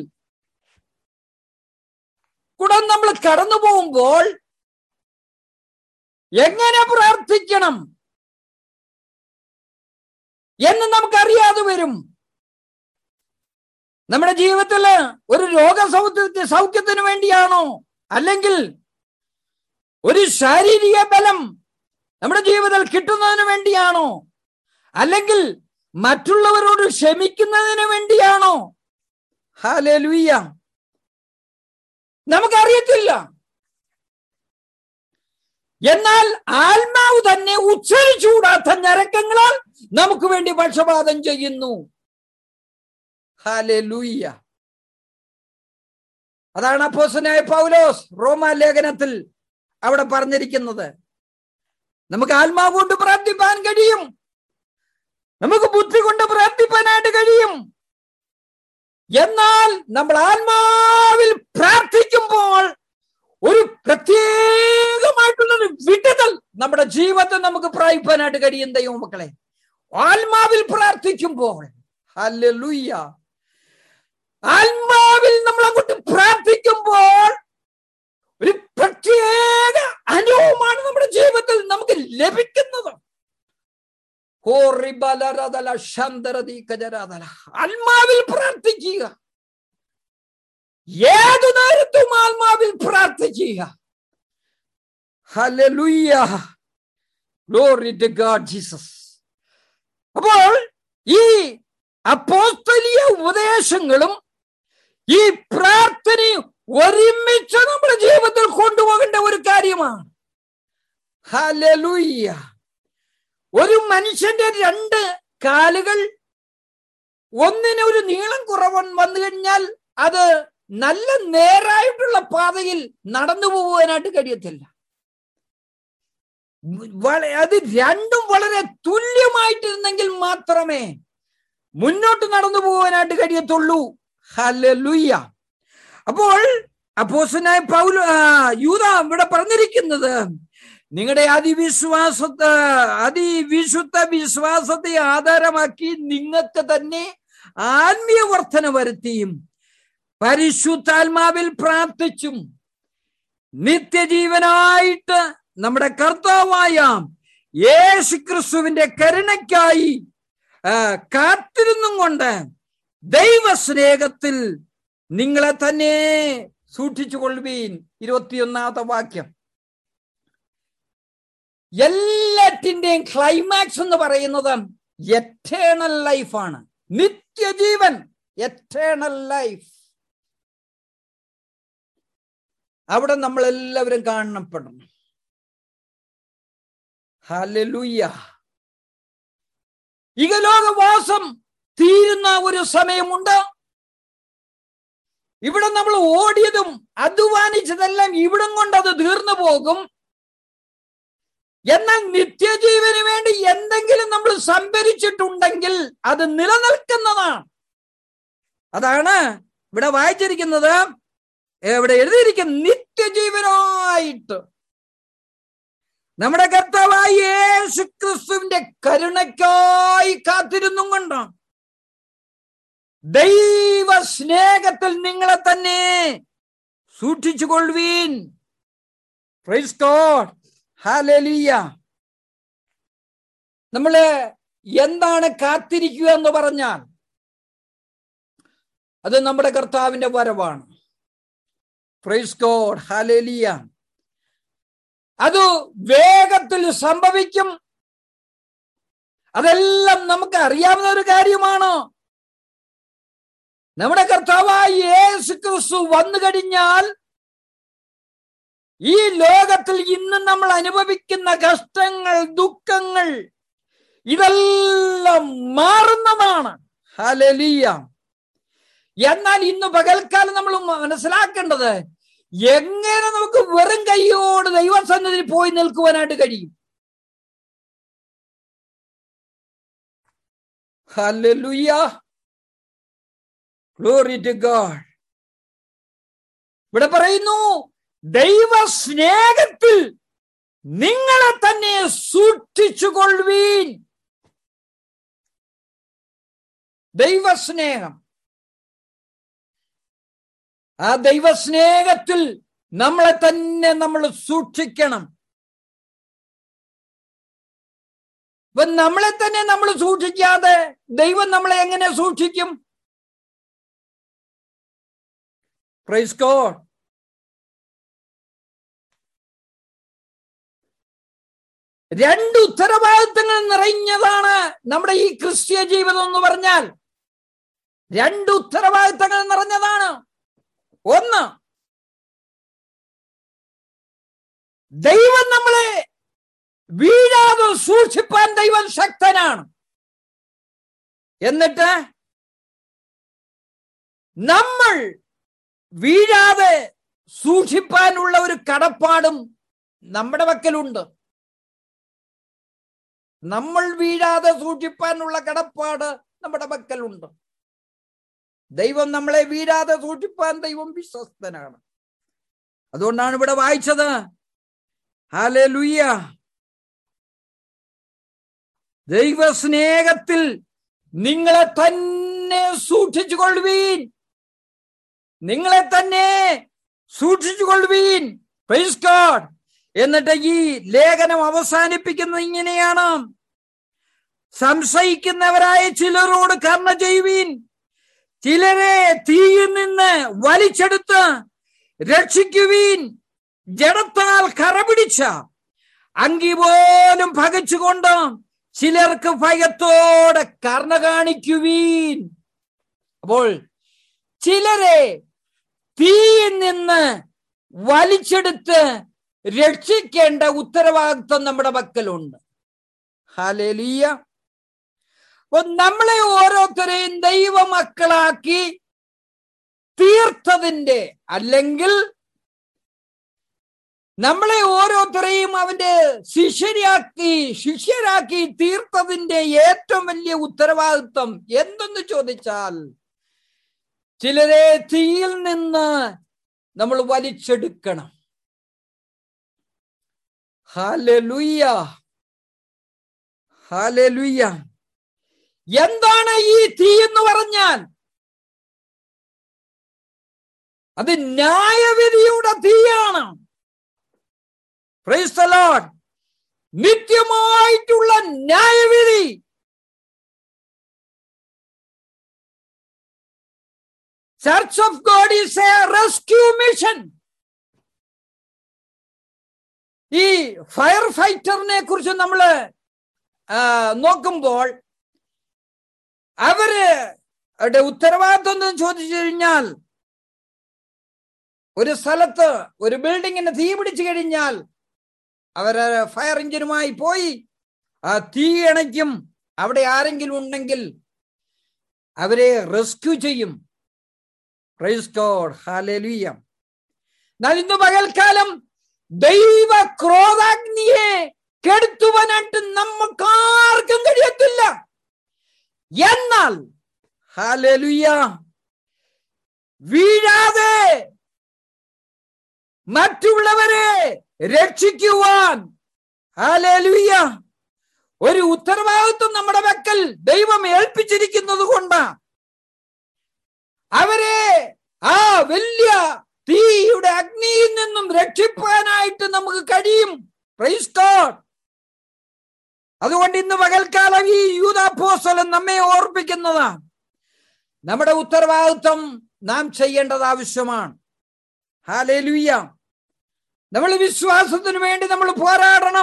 കൂടെ നമ്മൾ കടന്നു പോകുമ്പോൾ എങ്ങനെ പ്രാർത്ഥിക്കണം എന്ന് നമുക്കറിയാതെ വരും നമ്മുടെ ജീവിതത്തില് ഒരു രോഗസൗഖ്യ സൗഖ്യത്തിന് വേണ്ടിയാണോ അല്ലെങ്കിൽ ഒരു ശാരീരിക ബലം നമ്മുടെ ജീവിതത്തിൽ കിട്ടുന്നതിന് വേണ്ടിയാണോ അല്ലെങ്കിൽ മറ്റുള്ളവരോട് ക്ഷമിക്കുന്നതിന് വേണ്ടിയാണോ ഹാലലുയ്യ നമുക്കറിയത്തില്ല എന്നാൽ ആത്മാവ് തന്നെ ഉച്ചരിച്ചുകൂടാത്ത ഞരക്കങ്ങളാൽ നമുക്ക് വേണ്ടി പക്ഷപാതം ചെയ്യുന്നു ഹാലൂയ്യ അതാണ് അപ്പോസനായ പൗലോസ് റോമ ലേഖനത്തിൽ അവിടെ പറഞ്ഞിരിക്കുന്നത് നമുക്ക് ആത്മാവ് കൊണ്ട് പ്രാർത്ഥിപ്പാൻ കഴിയും നമുക്ക് ബുദ്ധി കൊണ്ട് പ്രാർത്ഥിപ്പാനായിട്ട് കഴിയും എന്നാൽ നമ്മൾ ആത്മാവിൽ പ്രാർത്ഥിക്കുമ്പോൾ ഒരു പ്രത്യേകമായിട്ടുള്ള ഒരു വിടുതൽ നമ്മുടെ ജീവിതത്തിൽ നമുക്ക് പ്രായിപ്പാനായിട്ട് കഴിയും ദൈവം മക്കളെ ആത്മാവിൽ പ്രാർത്ഥിക്കുമ്പോൾ ഹല്ലേലൂയ്യ ആത്മാവിൽ നമ്മൾ അങ്ങോട്ട് പ്രാർത്ഥിക്കുമ്പോൾ ഒരു പ്രത്യേക അനുഭവമാണ് നമ്മുടെ ജീവിതത്തിൽ നമുക്ക് ലഭിക്കുന്നത് ആത്മാവിൽ പ്രാർത്ഥിക്കുക ഏതു നേരത്തും ആത്മാവിൽ പ്രാർത്ഥിക്കുക hallelujah glory to God Jesus അപ്പോൾ ഈ അപ്പോസ്തലിയ ഉപദേശങ്ങളും ഈ പ്രാർത്ഥനയും ഒരുമിച്ച് നമ്മുടെ ജീവിതത്തിൽ കൊണ്ടുപോകേണ്ട ഒരു കാര്യമാണ് ഹല്ലേലൂയ ഒരു മനുഷ്യന്റെ രണ്ട് കാലുകൾ ഒന്നിന് ഒരു നീളം കുറവൻ വന്നു കഴിഞ്ഞാൽ അത് നല്ല നേരായിട്ടുള്ള പാതയിൽ നടന്നു പോകുവാനായിട്ട് കഴിയത്തില്ല അത് രണ്ടും വളരെ തുല്യമായിട്ടിരുന്നെങ്കിൽ മാത്രമേ മുന്നോട്ട് നടന്നു പോകാനായിട്ട് കഴിയത്തുള്ളൂ ഹല്ലേലൂയ്യ അപ്പോൾ അപ്പോസനായ പൗല യൂത ഇവിടെ പറഞ്ഞിരിക്കുന്നത് നിങ്ങളുടെ അതിവിശ്വാസത്തെ അതിവിശുദ്ധ വിശ്വാസത്തെ ആധാരമാക്കി നിങ്ങൾക്ക് തന്നെ ആത്മീയ വർധന വരുത്തിയും പരിശുദ്ധാത്മാവിൽ പ്രാർത്ഥിച്ചും നിത്യജീവനായിട്ട് നമ്മുടെ കർത്താവായ യേശു ക്രിസ്തുവിന്റെ കരുണയ്ക്കായി കാത്തിരുന്നും കൊണ്ട് ദൈവസ്നേഹത്തിൽ നിങ്ങളെ തന്നെ സൂക്ഷിച്ചു കൊള്ളുവീൻ ഇരുപത്തിയൊന്നാമത്തെ വാക്യം എല്ലാറ്റിന്റെയും ക്ലൈമാക്സ് എന്ന് പറയുന്നത് എറ്റേണൽ ലൈഫാണ് നിത്യജീവൻ എറ്റേണൽ ലൈഫ് അവിടെ നമ്മൾ എല്ലാവരും കാണപ്പെടണം ഹലലുയ്യ ഇകലോകവാസം തീരുന്ന ഒരു സമയമുണ്ട് ഇവിടെ നമ്മൾ ഓടിയതും അധ്വാനിച്ചതെല്ലാം ഇവിടം കൊണ്ട് അത് തീർന്നു പോകും എന്നാൽ നിത്യജീവന് വേണ്ടി എന്തെങ്കിലും നമ്മൾ സംഭരിച്ചിട്ടുണ്ടെങ്കിൽ അത് നിലനിൽക്കുന്നതാണ് അതാണ് ഇവിടെ വായിച്ചിരിക്കുന്നത് ഇവിടെ എഴുതിയിരിക്കും നിത്യജീവനായിട്ട് നമ്മുടെ കർത്താവായ യേശു ക്രിസ്തുവിന്റെ കരുണയ്ക്കായി കാത്തിരുന്നും കൊണ്ട് ദൈവ സ്നേഹത്തിൽ നിങ്ങളെ തന്നെ സൂക്ഷിച്ചു കൊള്ളുവീൻ പ്രൈസ് ഗോഡ് ഹാലലിയ നമ്മള് എന്താണ് കാത്തിരിക്കുക എന്ന് പറഞ്ഞാൽ അത് നമ്മുടെ കർത്താവിന്റെ വരവാണ് പ്രൈസ് ഗോഡ് ഹാലേലിയ അത് വേഗത്തിൽ സംഭവിക്കും അതെല്ലാം നമുക്ക് അറിയാവുന്ന ഒരു കാര്യമാണ് നമ്മുടെ കർത്താവായ യേശു ക്രിസ്തു വന്നു കഴിഞ്ഞാൽ ഈ ലോകത്തിൽ ഇന്ന് നമ്മൾ അനുഭവിക്കുന്ന കഷ്ടങ്ങൾ ദുഃഖങ്ങൾ ഇതെല്ലാം മാറുന്നതാണ് ഹലലിയ എന്നാൽ ഇന്ന് പകൽക്കാലം നമ്മൾ മനസ്സിലാക്കേണ്ടത് എങ്ങനെ നമുക്ക് വെറും കൈയോട് ദൈവസന്നിധിയിൽ പോയി നിൽക്കുവാനായിട്ട് കഴിയും ഹല്ലേലൂയ ഗ്ലോറി ടു ഗോഡ് ഇവിടെ പറയുന്നു ദൈവ സ്നേഹത്തിൽ നിങ്ങളെ തന്നെ സൂക്ഷിച്ചുകൊള്ളുവീൻ ദൈവസ്നേഹം ആ ദൈവസ്നേഹത്തിൽ നമ്മളെ തന്നെ നമ്മൾ സൂക്ഷിക്കണം ഇപ്പൊ നമ്മളെ തന്നെ നമ്മൾ സൂക്ഷിക്കാതെ ദൈവം നമ്മളെ എങ്ങനെ സൂക്ഷിക്കും പ്രൈസ് ഗോഡ് രണ്ട് ഉത്തരവാദിത്തങ്ങൾ നിറഞ്ഞതാണ് നമ്മുടെ ഈ ക്രിസ്ത്യ ജീവിതം എന്ന് പറഞ്ഞാൽ രണ്ട് ഉത്തരവാദിത്തങ്ങൾ നിറഞ്ഞതാണ് ഒന്ന് ദൈവം നമ്മളെ വീഴാതെ സൂക്ഷിപ്പാൻ ദൈവം ശക്തനാണ് എന്നിട്ട് നമ്മൾ വീഴാതെ സൂക്ഷിപ്പാനുള്ള ഒരു കടപ്പാടും നമ്മുടെ പക്കലുണ്ട് നമ്മൾ വീഴാതെ സൂക്ഷിപ്പാനുള്ള കടപ്പാട് നമ്മുടെ പക്കലുണ്ട് ദൈവം നമ്മളെ വീഴാതെ സൂക്ഷിപ്പാൻ ദൈവം വിശ്വസ്തനാണ് അതുകൊണ്ടാണ് ഇവിടെ വായിച്ചത് ഹാലെ ലുയ്യ ദൈവസ്നേഹത്തിൽ നിങ്ങളെ തന്നെ സൂക്ഷിച്ചു കൊള്ളുവീൻ നിങ്ങളെ തന്നെ സൂക്ഷിച്ചു കൊള്ളുവീൻ പ്രൈസ് ഗോഡ് എന്നിട്ട് ഈ ലേഖനം അവസാനിപ്പിക്കുന്നത് ഇങ്ങനെയാണ് സംശയിക്കുന്നവരായ ചിലരോട് കർണ ചെയ്യുവീൻ ചിലരെ തീയിൽ നിന്ന് വലിച്ചെടുത്ത് രക്ഷിക്കുവീൻ ജഡത്താൽ കറപിടിച്ച അങ്കി പോലും പകച്ചുകൊണ്ട് ചിലർക്ക് ഭയത്തോടെ കർണ കാണിക്കുവീൻ അപ്പോൾ ചിലരെ തീയിൽ നിന്ന് വലിച്ചെടുത്ത് രക്ഷിക്കേണ്ട ഉത്തരവാദിത്വം നമ്മുടെ പക്കലുണ്ട് ഹാലേലിയ അപ്പൊ നമ്മളെ ഓരോരുത്തരെയും ദൈവമക്കളാക്കി തീർത്തതിന്റെ അല്ലെങ്കിൽ നമ്മളെ ഓരോരുത്തരെയും അവന്റെ ശിഷ്യരാക്കി ശിഷ്യരാക്കി തീർത്തതിന്റെ ഏറ്റവും വലിയ ഉത്തരവാദിത്വം എന്തെന്ന് ചോദിച്ചാൽ ചിലരെ തീയിൽ നിന്ന് നമ്മൾ വലിച്ചെടുക്കണം ഹാലലുയ്യ ഹാലലുയ്യ എന്താണ് ഈ തീ എന്ന് പറഞ്ഞാൽ അത് ന്യായവിധിയുടെ തീയാണ് Praise the Lord. നിത്യമായിട്ടുള്ള ന്യായവിധി church of God is a rescue mission ഈ ഫയർ ഫൈറ്ററിനെ കുറിച്ച് നമ്മൾ നോക്കുമ്പോൾ അവര് അവരുടെ ഉത്തരവാദിത്വം എന്ന് ചോദിച്ചു കഴിഞ്ഞാൽ ഒരു സ്ഥലത്ത് ഒരു ബിൽഡിങ്ങിന് തീ പിടിച്ചു കഴിഞ്ഞാൽ അവര് ഫയർ എഞ്ചിനുമായി പോയി ആ തീ അണയ്ക്കും അവിടെ ആരെങ്കിലും ഉണ്ടെങ്കിൽ അവരെ റെസ്ക്യൂ ചെയ്യും പ്രൈസ് ഗോഡ് ഹാലലുയ്യ എന്നാൽ ഇന്ന് പകൽക്കാലം ദൈവ ക്രോധാഗ്നിയെ കെടുത്തുവാനായിട്ട് നമുക്കാർക്കും കഴിയത്തില്ല എന്നാൽ ഹാലലുയ്യ വീഴാതെ മറ്റുള്ളവരെ രക്ഷിക്കുവാൻ ഹാലലുയ്യ ഒരു ഉത്തരവാദിത്വം നമ്മുടെ വെക്കൽ ദൈവം ഏൽപ്പിച്ചിരിക്കുന്നത് കൊണ്ട് അവരെ ആ വലിയ തീയുടെ അഗ്നിയിൽ നിന്നും രക്ഷിപ്പാനായിട്ട് നമുക്ക് കഴിയും പ്രൈസ് ഗോഡ് അതുകൊണ്ട് ഇന്ന് പകൽക്കാലം ഈ യൂതാപ്പോസ്തലൻ നമ്മെ ഓർപ്പിക്കുന്നതാണ് നമ്മുടെ ഉത്തരവാദിത്വം നാം ചെയ്യേണ്ടത് ആവശ്യമാണ് ഹാലേലുയ്യ നമ്മൾ വിശ്വാസത്തിന് വേണ്ടി നമ്മൾ പോരാടണം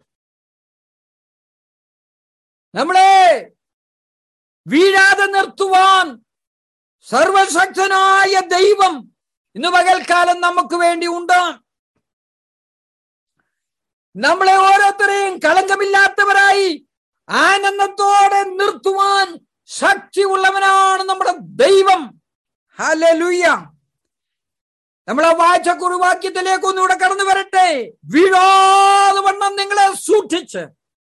നമ്മളെ വീഴാതെ നിർത്തുവാൻ സർവശക്തനായ ദൈവം ഇന്ന് പകൽക്കാലം നമുക്ക് വേണ്ടി ഉണ്ട് നമ്മളെ ഓരോരുത്തരെയും കളങ്കമില്ലാത്തവരായി ആനന്ദത്തോടെ നിർത്തുവാൻ ശക്തിയുള്ളവനാണ് നമ്മുടെ ദൈവം ഹലലുയ്യ നമ്മളെ വായിച്ച കുറുവാക്യത്തിലേക്ക് ഒന്നുകൂടെ കടന്നു വരട്ടെ വീഴാതെ വണ്ണം നിങ്ങളെ സൂക്ഷിച്ച്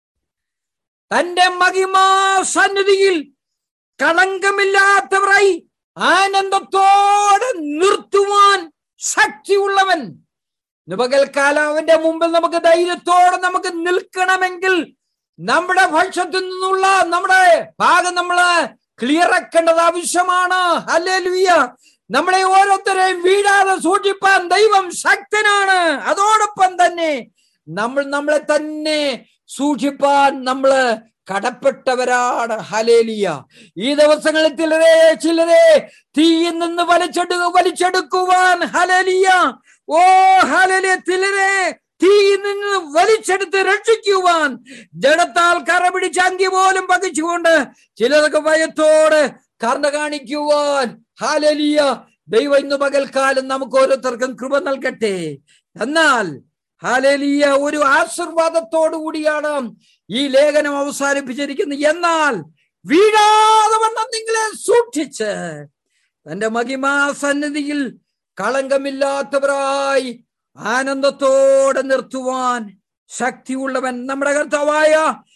തന്റെ മഹിമാ സന്നിധിയിൽ കളങ്കമില്ലാത്തവരായി ആനന്ദത്തോടെ നിർത്തുവാൻ ശക്തിയുള്ളവൻ ഇന്ന് പകൽക്കാലം അവന്റെ മുമ്പിൽ നമുക്ക് ധൈര്യത്തോടെ നമുക്ക് നിൽക്കണമെങ്കിൽ നമ്മുടെ ഭക്ഷ്യത്തിൽ നിന്നുള്ള നമ്മുടെ ഭാഗം നമ്മള് ക്ലിയർ ആക്കേണ്ടത് ആവശ്യമാണ് അല്ലേലുയ്യ നമ്മളെ ഓരോരുത്തരെയും വീഴാതെ സൂക്ഷിപ്പാൻ ദൈവം ശക്തനാണ് അതോടൊപ്പം തന്നെ നമ്മൾ നമ്മളെ തന്നെ സൂക്ഷിപ്പാൻ നമ്മള് കടപ്പെട്ടവരാണ് ഹലേലിയ ഈ ദിവസങ്ങളിൽ ചിലരെ ചിലരെ തീയിൽ നിന്ന് വലിച്ചെടു വലിച്ചെടുക്കുവാൻ ഹലേലിയ ഓ ഹലേലിയ ചിലരെ തീയിൽ നിന്ന് വലിച്ചെടുത്ത് രക്ഷിക്കുവാൻ ജഡത്താൽ കറ പിടിച്ച അങ്കി പോലും പകിച്ചുകൊണ്ട് ചിലർക്ക് ഭയത്തോട് കർണ കാണിക്കുവാൻ ഹാലലിയ ദൈവം ഇന്ന് പകൽക്കാലം നമുക്ക് ഓരോരുത്തർക്കും കൃപ നൽകട്ടെ എന്നാൽ ഹാലലിയ ഒരു ആശീർവാദത്തോടു കൂടിയാണ് ഈ ലേഖനം അവസാനിപ്പിച്ചിരിക്കുന്നത് എന്നാൽ വീഴാതെ വണ്ണം നിങ്ങളെ സൂക്ഷിച്ച് തന്റെ മഹിമാ സന്നിധിയിൽ കളങ്കമില്ലാത്തവരായി ആനന്ദത്തോടെ നിർത്തുവാൻ ശക്തിയുള്ളവൻ നമ്മുടെ കർത്താവായ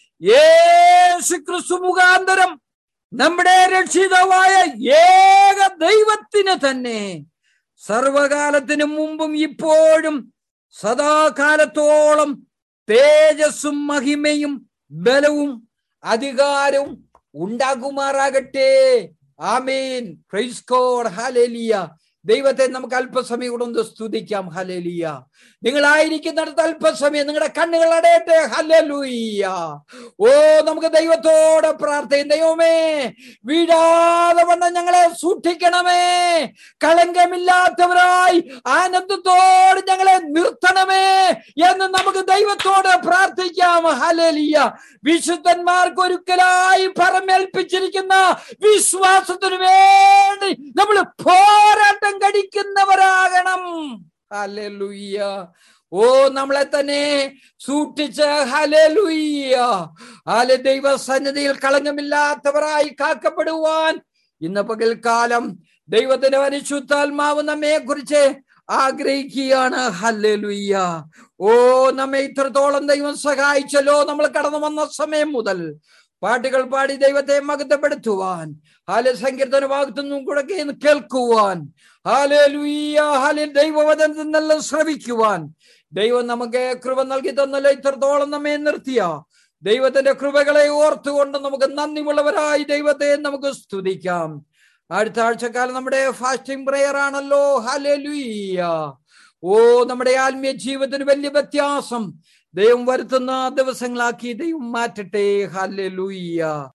യേശു ക്രിസ്തു മുഖാന്തരം നമ്മുടെ രക്ഷിതാവായ ഏക ദൈവത്തിന് തന്നെ സർവകാലത്തിനു മുമ്പും ഇപ്പോഴും സദാകാലത്തോളം തേജസ്സും മഹിമയും ബലവും അധികാരവും ഉണ്ടാകുമാറാകട്ടെ ആമീൻ പ്രൈസ് കോഡ് ഹാലേലിയ ദൈവത്തെ നമുക്ക് അല്പസമയം കൂടെ ഒന്ന് സ്തുതിക്കാം ഹലേലിയ നിങ്ങളായിരിക്കുന്നിടത്ത് അല്പസമയം നിങ്ങളുടെ കണ്ണുകൾ അടയട്ടെ ഹലലൂയ്യ ഓ നമുക്ക് ദൈവത്തോടെ പ്രാർത്ഥിക്കും ദൈവമേ വീഴാതെ വണ്ണം ഞങ്ങളെ സൂക്ഷിക്കണമേ കളങ്കമില്ലാത്തവരായി ആനന്ദത്തോട് ഞങ്ങളെ നിർത്തണമേ എന്ന് നമുക്ക് ദൈവത്തോട് പ്രാർത്ഥിക്കാം ഹലലിയ വിശുദ്ധന്മാർക്ക് ഒരിക്കലായി പറമേൽപ്പിച്ചിരിക്കുന്ന വിശ്വാസത്തിനു വേണ്ടി നമ്മൾ പോരാട്ടം കടിക്കുന്നവരാകണം ഹലലുയ്യ ഓ നമ്മളെ തന്നെ സൂക്ഷിച്ച് ഹലലുയ്യ ഹാല ദൈവസന്നിധിയിൽ കളങ്കമില്ലാത്തവരായി കാക്കപ്പെടുവാൻ ഇന്ന് പകൽക്കാലം ദൈവത്തിന്റെ പരിശുദ്ധാത്മാവ് നമ്മെ കുറിച്ച് ആഗ്രഹിക്കുകയാണ് ഹല്ലുയ്യ ഓ നമ്മെ ഇത്രത്തോളം ദൈവം സഹായിച്ചല്ലോ നമ്മൾ കടന്നു വന്ന സമയം മുതൽ പാട്ടുകൾ പാടി ദൈവത്തെ മകത്തപ്പെടുത്തുവാൻ ഹാല സങ്കീർത്തന ഭാഗത്തുനിന്നും കൂടെ കേൾക്കുവാൻ ഹാലെ ലുയ്യ ഹാലിൽ ദൈവവചനത്തിൽ നല്ല ശ്രവിക്കുവാൻ ദൈവം നമുക്ക് കൃപ നൽകി തന്നല്ലോ ഇത്രത്തോളം നമ്മെ നിർത്തിയ ദൈവത്തിന്റെ കൃപകളെ ഓർത്തുകൊണ്ട് നമുക്ക് നന്ദിയുള്ളവരായി ദൈവത്തെ നമുക്ക് സ്തുതിക്കാം അടുത്ത ആഴ്ചക്കാലം നമ്മുടെ ഫാസ്റ്റിംഗ് പ്രെയർ ആണല്ലോ ഹാലെ ലുയ്യ ഓ നമ്മുടെ ആത്മീയ ജീവിതത്തിന് വലിയ വ്യത്യാസം ദൈവം വരുത്തുന്ന ദിവസങ്ങളാക്കി ദൈവം മാറ്റട്ടെ ഹാലെ ലുയ്യ